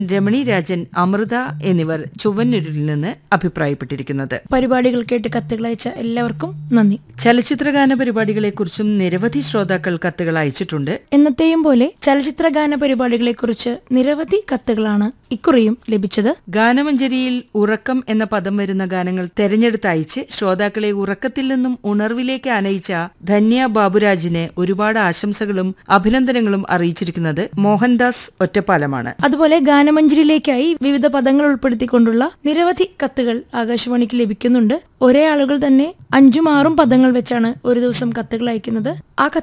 രമണി രാജൻ അമൃത എന്നിവർ ചൊവ്വന്നൂരിൽ നിന്ന് അഭിപ്രായപ്പെട്ടിരിക്കുന്നത് പരിപാടികൾ കേട്ട് കത്തുകൾ അയച്ച എല്ലാവർക്കും നന്ദി ചലച്ചിത്രഗാന പരിപാടികളെക്കുറിച്ചും നിരവധി ശ്രോതാക്കൾ കത്തുകൾ അയച്ചിട്ടുണ്ട് എന്നത്തെയും പോലെ ചലച്ചിത്ര ഗാന പരിപാടികളെക്കുറിച്ച് നിരവധി കത്തുകളാണ് ഇക്കുറിയും ലഭിച്ചത് ഗാനമഞ്ജരിയിൽ ഉറക്കം എന്ന പദം വരുന്ന ഗാനങ്ങൾ തെരഞ്ഞെടുത്തയച്ച് ശ്രോതാക്കളെ ഉറക്കത്തിൽ നിന്നും ഉണർവിലേക്ക് ആനയിച്ച ധന്യ ബാബുരാജിന് ഒരുപാട് ആശംസകളും അഭിനന്ദനങ്ങളും അറിയിച്ചിരിക്കുന്നത് മോഹൻദാസ് ഒറ്റപ്പാലമാണ് അതുപോലെ ഗാനമഞ്ജരിയിലേക്കായി വിവിധ പദങ്ങൾ ഉൾപ്പെടുത്തിക്കൊണ്ടുള്ള നിരവധി കത്തുകൾ ആകാശവാണിക്ക് ലഭിക്കുന്നുണ്ട് ഒരേ ആളുകൾ തന്നെ അഞ്ചും ആറും പദങ്ങൾ വെച്ചാണ് ഒരു ദിവസം കത്തുകൾ അയക്കുന്നത് ആ